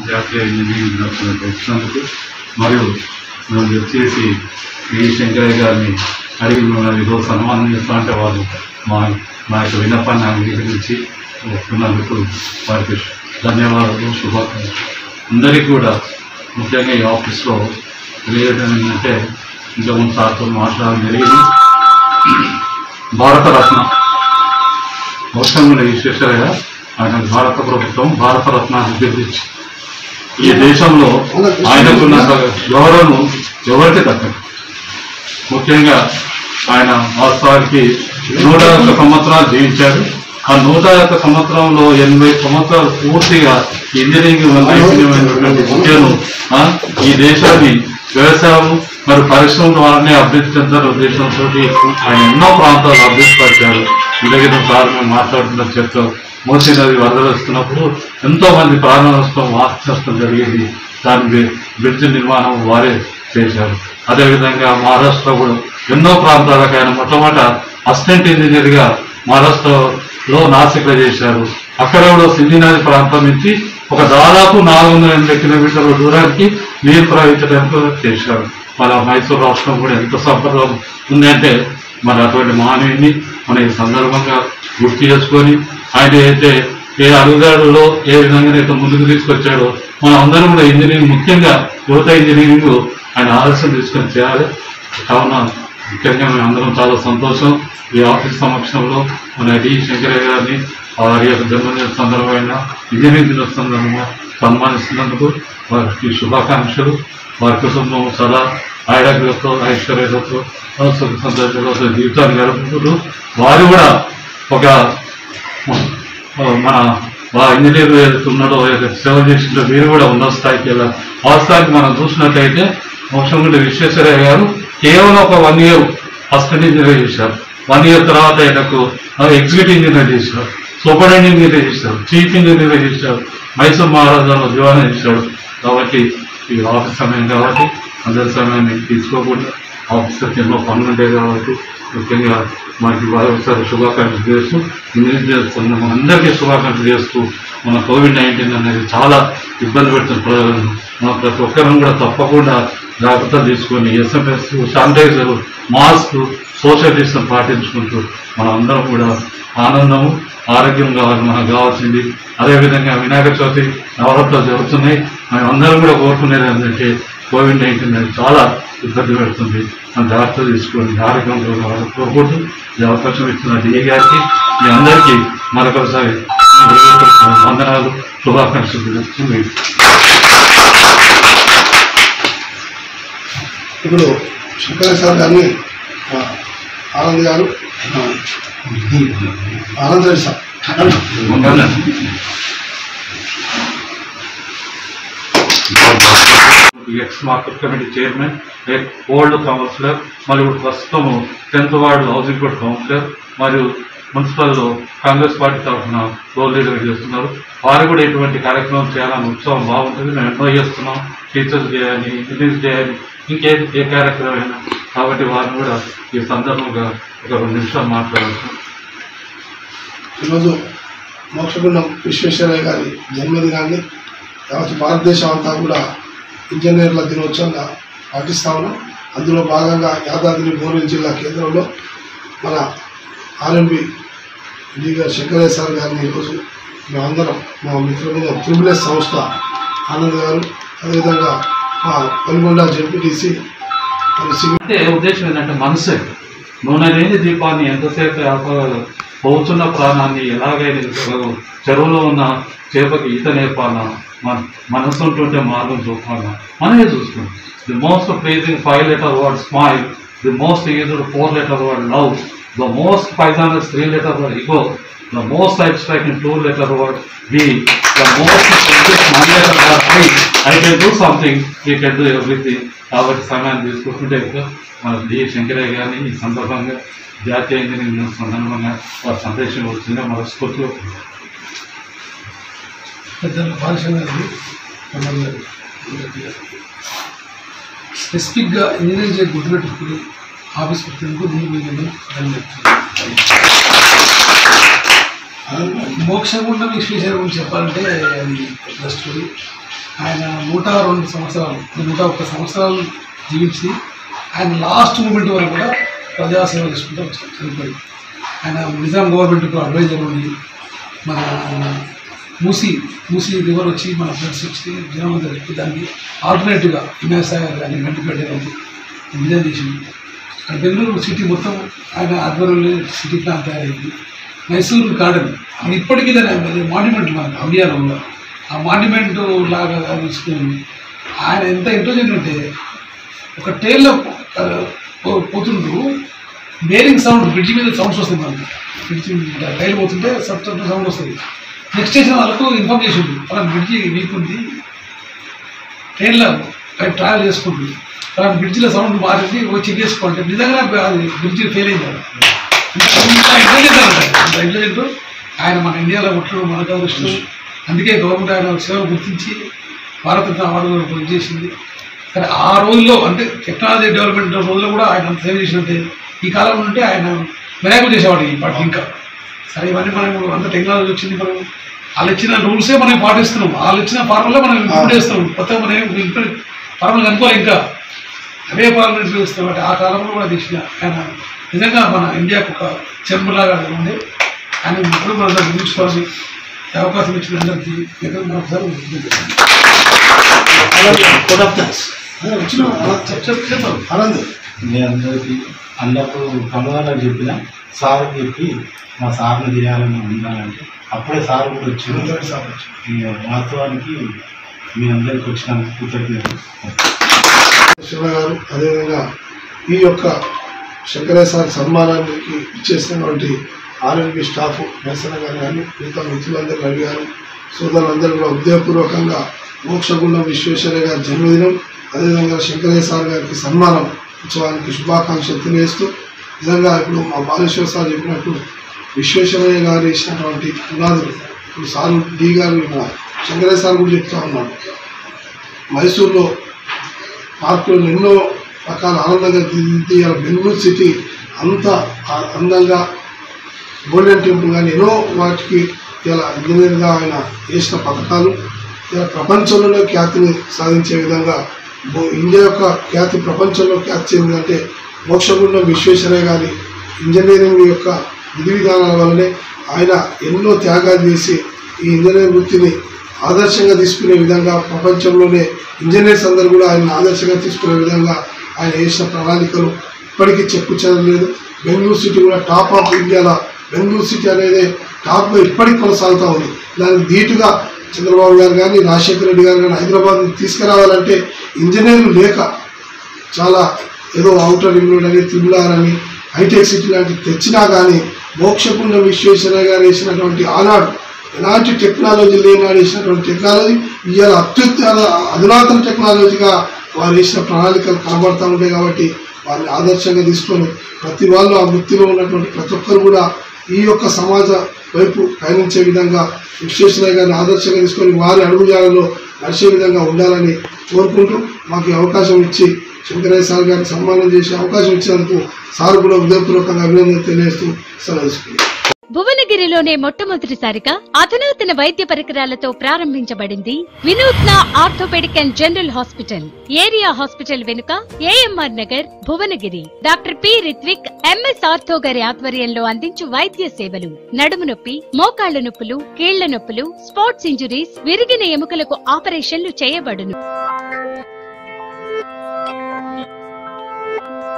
జాతీయ ఇంజనీరింగ్ దినోత్సవం వచ్చినందుకు మరియు మనం వచ్చేసి ఈ శంకరయ్య గారిని అడిగి మిమ్మల్ని ఈరోజు సన్మానం చేస్తా అంటే వాళ్ళు మా మా యొక్క విన్నపాన్ని అంగీకరించి వస్తున్నందుకు వారికి ధన్యవాదాలు శుభాకాంక్షలు అందరికీ కూడా ముఖ్యంగా ఈ ఆఫీస్లో తెలియడం ఏంటంటే ఇంతకుముందు సార్తో మాట్లాడడం జరిగింది భారతరత్న మోసంగుల విశ్వేశ్వరయ్య ఆయన భారత ప్రభుత్వం భారతరత్న నిర్దేశించి ఈ దేశంలో ఆయనకున్న గౌరవం ఎవరికి దక్కదు ముఖ్యంగా ఆయన వాస్తవానికి నూట ఒక్క సంవత్సరాలు జీవించారు ఆ నూట ఒక్క సంవత్సరంలో ఎనభై సంవత్సరాలు పూర్తిగా ఇంజనీరింగ్ నైపుణ్యమైనటువంటి విద్యను ఆ, ఈ దేశాన్ని వ్యవసాయం మరి పరిశ్రమల ద్వారానే అభివృద్ధి చెందారు ఉద్దేశంతో ఆయన ఎన్నో ప్రాంతాలు అభివృద్ధి పరిచారు ఇంతకితం సార్ మేము మాట్లాడుతున్న చెప్తాం మూసీ నది వరదలు వస్తున్నప్పుడు ఎంతో మంది ప్రాణ నష్టం వాస్తు నష్టం జరిగేది దాని బ్రి- బ్రిడ్జ్ నిర్మాణం వారే చేశారు అదేవిధంగా మహారాష్ట్ర కూడా ఎన్నో ప్రాంతాలకు ఆయన మొట్టమొదట అసిస్టెంట్ ఇంజనీర్గా మహారాష్ట్రలో నాసిక్లో చేశారు అక్కడ కూడా సింధు నది ప్రాంతం నుంచి ఒక దాదాపు నాలుగు వందల ఎనభై కిలోమీటర్ల దూరానికి నీరు ప్రవహించడానికి చేశారు మన మైసూర్ రాష్ట్రం కూడా ఎంత సంపద ఉందంటే మరి అటువంటి మానవుని మన ఈ సందర్భంగా గుర్తు చేసుకొని ఆయన అయితే ఏ అడుగుదాడులో ఏ విధంగా అయితే ముందుకు తీసుకొచ్చాడో మనం అందరం కూడా ఇంజనీరింగ్ ముఖ్యంగా యువత ఇంజనీరింగ్ ఆయన ఆలస్యం తీసుకొని చేయాలి కావున ముఖ్యంగా మేము అందరం చాలా సంతోషం ఈ ఆఫీస్ సమక్షంలో మన డి శంకరయ్య గారిని వారి యొక్క జన్మదిన సందర్భమైన ఇంజనీరింగ్ దిన సందర్భంగా సన్మానిస్తున్నందుకు వారికి శుభాకాంక్షలు వారి కుటుంబం సదా ఆయుర్వేదతో ఐశ్వర్యతో సుఖ సంతోషాలతో జీవితాన్ని గడుపుతూ వారు కూడా ఒక మన మా ఇంజనీర్ ఏదైతే ఉన్నాడో ఏదైతే సేవ చేసిందో మీరు కూడా ఉన్న స్థాయికి వెళ్ళాలి వాస్తవానికి మనం చూసినట్టయితే మోక్షంగుండి విశ్వేశ్వరయ్య గారు కేవలం ఒక వన్ ఇయర్ అసిస్టెంట్ ఇంజనీర్ చేశారు వన్ ఇయర్ తర్వాత ఆయనకు ఎగ్జిక్యూటివ్ ఇంజనీర్ చేశారు సూపరింటెండెంట్ ఇంజనీర్ చేశారు చీఫ్ ఇంజనీర్ చేశారు మైసూర్ మహారాజాలో దివానా చేశాడు కాబట్టి ఈ ఆఫీస్ సమయం కాబట్టి అందరి సమయాన్ని తీసుకోకుండా ఆఫీసర్కి ఎన్నో పనులు ఉంటాయి కాబట్టి ముఖ్యంగా మనకి ఒకసారి శుభాకాంక్షలు చేస్తూ ఇంజనీర్ చేస్తున్న అందరికీ శుభాకాంక్షలు చేస్తూ మన కోవిడ్ నైన్టీన్ అనేది చాలా ఇబ్బంది పెడుతున్న ప్రజలను మన ప్రతి ఒక్కరం కూడా తప్పకుండా జాగ్రత్తలు తీసుకొని SMS sanitiser mask social distance పాటించుకుంటూ మనం అందరం కూడా ఆనందము ఆరోగ్యం కావాలి మనకు కావాల్సింది అదేవిధంగా వినాయక చవితి నవరాత్రులు జరుగుతున్నాయి మనం అందరం కూడా కోరుకునేది ఏంటంటే కోవిడ్ నైన్టీన్ అనేది చాలా ఇబ్బంది పెడుతుంది మనం జాగ్రత్తలు తీసుకొని ఆరోగ్యంగా ఉండాలని కోరుకుంటూ ఈ అవకాశం ఇచ్చిన డిఏ గారికి మీ అందరికీ మరొకసారి వందనాలు శుభాకాంక్షలు తెలుస్తుంది ఇప్పుడు శంకరేశ్వర గారిని ఆ, ఆనంద్ గారు ఆ, Anand Reddy sir ex market committee chairman old councillor మరియు ప్రస్తుతం tenth ward housing board councillor మరియు మున్సిపల్లో కాంగ్రెస్ పార్టీ తరఫున రోల్ లీడర్ చేస్తున్నారు వారు కూడా ఇటువంటి కార్యక్రమం చేయాలని ఉత్సవం బాగుంటుంది మేము ఎన్నో చేస్తున్నాం టీచర్స్ డే అని ఇంజనీర్స్ డే అని ఇంకే ఏ కార్యక్రమం అయినా కాబట్టి వారిని కూడా ఈ సందర్భంగా ఒక రెండు నిమిషాలు మాట్లాడాల్సి ఈరోజు మోక్షగుండం విశ్వేశ్వరయ్య గారి జన్మదినాన్ని యావత్ భారతదేశం అంతా కూడా ఇంజనీర్ల దినోత్సవంగా పాటిస్తా ఉన్నాం అందులో భాగంగా యాదాద్రి భువనగిరి జిల్లా కేంద్రంలో మన ఆర్ఎంపి డి గారు శంకరేశ్వర గారిని ఈరోజు మేమందరం మా మిత్రులు త్రిబుల్ ఎస్ సంస్థ ఆనంద్ గారు అదేవిధంగా మా పల్గొండ జెడ్పీటీసీ మరి సి అంటే ఉద్దేశం ఏంటంటే మనసే నూనె లేని దీపాన్ని ఎంతసేపు ఆపగలదు పోతున్న ప్రాణాన్ని ఎలాగైనా నిలుపగలవు చెరువులో ఉన్న చేపకి ఈత నేర్పాలా మన మనసు ఉంటుంటే మార్గం చూపాలా మనమే చూస్తున్నాం the most pleasing five letter word smile the most used four letter word love the most poisonous three letter word ego the most abstracting two letter word we the most one letter word I I can do something you can do everything కాబట్టి సమయాన్ని తీసుకుంటుంటే ఇక మన D Shankaraiah గారిని ఈ సందర్భంగా జాతీయ engineering దినం సందర్భంగా వారి సందేశం వచ్చింది మనస్ఫూర్తిగా పెద్దల బాలచంద్ర గారు మమ్మల్ని స్పెసిఫిక్గా ఇంజనీరింగ్ చేసి గుర్తుపెట్టుకుని ఆఫీస్ పెట్టేందుకు ముందు నేను మోక్షగుండం విశ్వేశ్వర గురించి చెప్పాలంటే అది పెద్ద స్టోరీ ఆయన నూట రెండు సంవత్సరాలు నూట ఒక్క సంవత్సరాలు జీవించి ఆయన లాస్ట్ మూమెంట్ వరకు కూడా ప్రజాసేవ చేసుకుంటూ వచ్చారు చనిపోయి ఆయన నిజాం గవర్నమెంట్కు అడ్వైజర్ ఉండి మన మూసీ మూసీ రివర్ వచ్చి మన ఫ్రెండ్స్ వచ్చి జనం చెప్పి దానికి ఆల్టర్నేటివ్గా వినాయక సాగర్ కానీ గంటిపేట కానీ డిజైన్ చేసింది అక్కడ బెంగళూరు సిటీ మొత్తం ఆయన ఆధ్వర్యంలో సిటీ ప్లాన్ తయారైంది మైసూరు గార్డెన్ అది ఇప్పటికీ దాని మాన్యుమెంట్ మనకు ఇండియాలో ఆ మాన్యుమెంట్ లాగా తీసుకుని ఆయన ఎంత ఇంటెలిజెంట్ అంటే ఒక ట్రైన్లో పోతుండ్రు బేరింగ్ సౌండ్ బ్రిడ్జ్ మీద సౌండ్స్ వస్తుంది మనకి బ్రిడ్జ్ మీద ట్రైన్ పోతుంటే సబ్ సౌండ్ వస్తుంది నెక్స్ట్ స్టేషన్ వాళ్ళకు ఇన్ఫామ్ చేసిండు అలా బ్రిడ్జి వీక్ ఉంది ట్రైన్లో ట్రావెల్ చేసుకుంటుంది అలా బ్రిడ్జిలో సౌండ్ మారింది ఓ చెక్ చేసుకోండి నిజంగా అది బ్రిడ్జి ఫెయిల్ అయింది అక్కడ. ఇంత ఇంటెలిజెంట్ అనమాట ఇంత ఇంటెలిజెంట్ ఆయన మన ఇండియాలో పుట్టడం మనకు అదృష్టం అందుకే గవర్నమెంట్ ఆయన సేవ గుర్తించి భారతరత్న అవార్డు కూడా ప్రొడ్యూస్ చేసింది కానీ ఆ రోజుల్లో అంటే టెక్నాలజీ డెవలప్మెంట్ రోజుల్లో కూడా ఆయన అంత సేవ చేసినట్టే ఈ కాలంలో ఉంటే ఆయన వినాయకుడు చేసేవాడు ఈ పాటికి ఇంకా సరే ఇవన్నీ మనం అంత టెక్నాలజీ వచ్చింది మనం వాళ్ళు ఇచ్చిన రూల్సే మనం పాటిస్తున్నాం వాళ్ళు ఇచ్చిన ఫార్ములా మనం ఇంప్లిమెంట్ చేస్తున్నాం కొత్తగా మనం ఏం ఇంప్లిమెంట్ ఫార్ములా కనుక్కోవాలి ఇంకా అవే ఫార్ములా చేస్తాం అంటే ఆ కాలంలో కూడా తీసిన ఆయన నిజంగా మన ఇండియాకు ఒక చెంబులాగా ఉంది ఆయన ఇప్పుడు మనం దాన్ని గుర్తుంచుకోవాలి ఈ అవకాశం ఇచ్చిన అందరికీ దగ్గర మరొకసారి కృతజ్ఞతలు. కోడ్ ఆఫ్ థ్యాంక్స్ వచ్చిన చెప్ చెప్ చెప్పాలి ఆనంద్ మీ అందరికీ అందరూ కమలాలకు చెప్పిన సార్ చెప్పి మా సార్ని చేయాలని ఉండాలంటే అప్పుడే సార్ కూడా వచ్చి ఈ వాస్తవానికి మీ అందరికి వచ్చిన కృతజ్ఞతలు శివ గారు అదేవిధంగా ఈ యొక్క శంకరయ్య సార్ సన్మానానికి ఇచ్చేసినటువంటి ఆర్ఎన్బి స్టాఫ్ నరసన గారు కానీ మిగతా మిత్రులందరూ రవి గారు సోదరులందరూ కూడా ఉద్యోగపూర్వకంగా మోక్షగుండం విశ్వేశ్వరయ్య గారి జన్మదినం అదేవిధంగా శంకరయ్య సార్ గారికి సన్మానం ఉత్సవానికి శుభాకాంక్షలు తెలియజేస్తూ నిజంగా ఇప్పుడు మా బాలేశ్వర సార్ చెప్పినట్టు విశ్వేశ్వరయ్య గారు ఇచ్చినటువంటి పునాదులు ఇప్పుడు సార్ డి గారు మన శంకరయ్య సార్ కూడా చెప్తా ఉన్నాడు మైసూర్లో పార్కులు ఎన్నో రకాల ఆనందంగా తీర్చిదిద్ది ఇలా బెంగళూరు సిటీ అంత ఆ- అందంగా గోల్డెన్ టెంపుల్ కానీ ఎన్నో వాటికి ఇలా ఇంజనీర్గా ఆయన చేసిన పథకాలు ఇలా ప్రపంచంలోనే ఖ్యాతిని సాధించే విధంగా బో- ఇండియా యొక్క ఖ్యాతి ప్రపంచంలో ఖ్యాతి చెందిందంటే మోక్షగుండం విశ్వేశ్వరయ్య గారి ఇంజనీరింగ్ యొక్క విధి విధానాల వల్లనే ఆయన ఎన్నో త్యాగాలు చేసి ఈ ఇంజనీరింగ్ వృత్తిని ఆదర్శంగా తీసుకునే విధంగా ప్రపంచంలోనే ఇంజనీర్స్ అందరూ కూడా ఆయన ఆదర్శంగా తీసుకునే విధంగా ఆయన వేసిన ప్రణాళికలు ఇప్పటికీ చెక్కు చెదరలేదు బెంగళూరు సిటీ కూడా టాప్ ఆఫ్ ఇండియాలో బెంగళూరు సిటీ అనేది టాప్గా ఇప్పటికి కొనసాగుతూ ఉంది దానికి ధీటుగా చంద్రబాబు గారు కానీ రాజశేఖర రెడ్డి గారు కానీ హైదరాబాద్ తీసుకురావాలంటే ఇంజనీర్లు లేక చాలా ఏదో అవుటర్ రింగ్ రోడ్ అని త్రిబులార్ అని హైటెక్ సిటీ లాంటివి తెచ్చినా కానీ మోక్షకుండ విశ్వేశ్వరయ్య గారు వేసినటువంటి ఆనాడు ఎలాంటి టెక్నాలజీ లేనాడు వేసినటువంటి టెక్నాలజీ ఇవాళ అత్యుత్తమ అధునాతన టెక్నాలజీగా వారు వేసిన ప్రణాళికలు కనబడతా ఉంటాయి కాబట్టి వారిని ఆదర్శంగా తీసుకొని ప్రతి వాళ్ళు ఆ వృత్తిలో ఉన్నటువంటి ప్రతి ఒక్కరు కూడా ఈ యొక్క సమాజ వైపు పయనించే విధంగా విశ్వేశ్వరయ్య గారిని ఆదర్శంగా తీసుకొని వారి అడుగుజాడలో నడిచే విధంగా ఉండాలని కోరుకుంటూ మాకు ఈ అవకాశం ఇచ్చి శంకరయ్య సార్ గారికి సన్మానం చేసే అవకాశం ఇచ్చినందుకు సార్ కూడా హృదయపూర్వకంగా అభినందన తెలియజేస్తూ సెలవు తీసుకున్నాను భువనగిరిలోనే మొట్టమొదటిసారిగా అధునాతన వైద్య పరికరాలతో ప్రారంభించబడింది వినూత్న orthopaedic and general hospital area hospital వెనుక AMR Nagar Bhuvanagiri doctor P Rithvik MS ortho గారి ఆధ్వర్యంలో అందించు వైద్య సేవలు నడుము నొప్పి మోకాళ్ల నొప్పులు కీళ్ల నొప్పులు స్పోర్ట్స్ ఇంజురీస్ విరిగిన ఎముకలకు ఆపరేషన్లు చేయబడును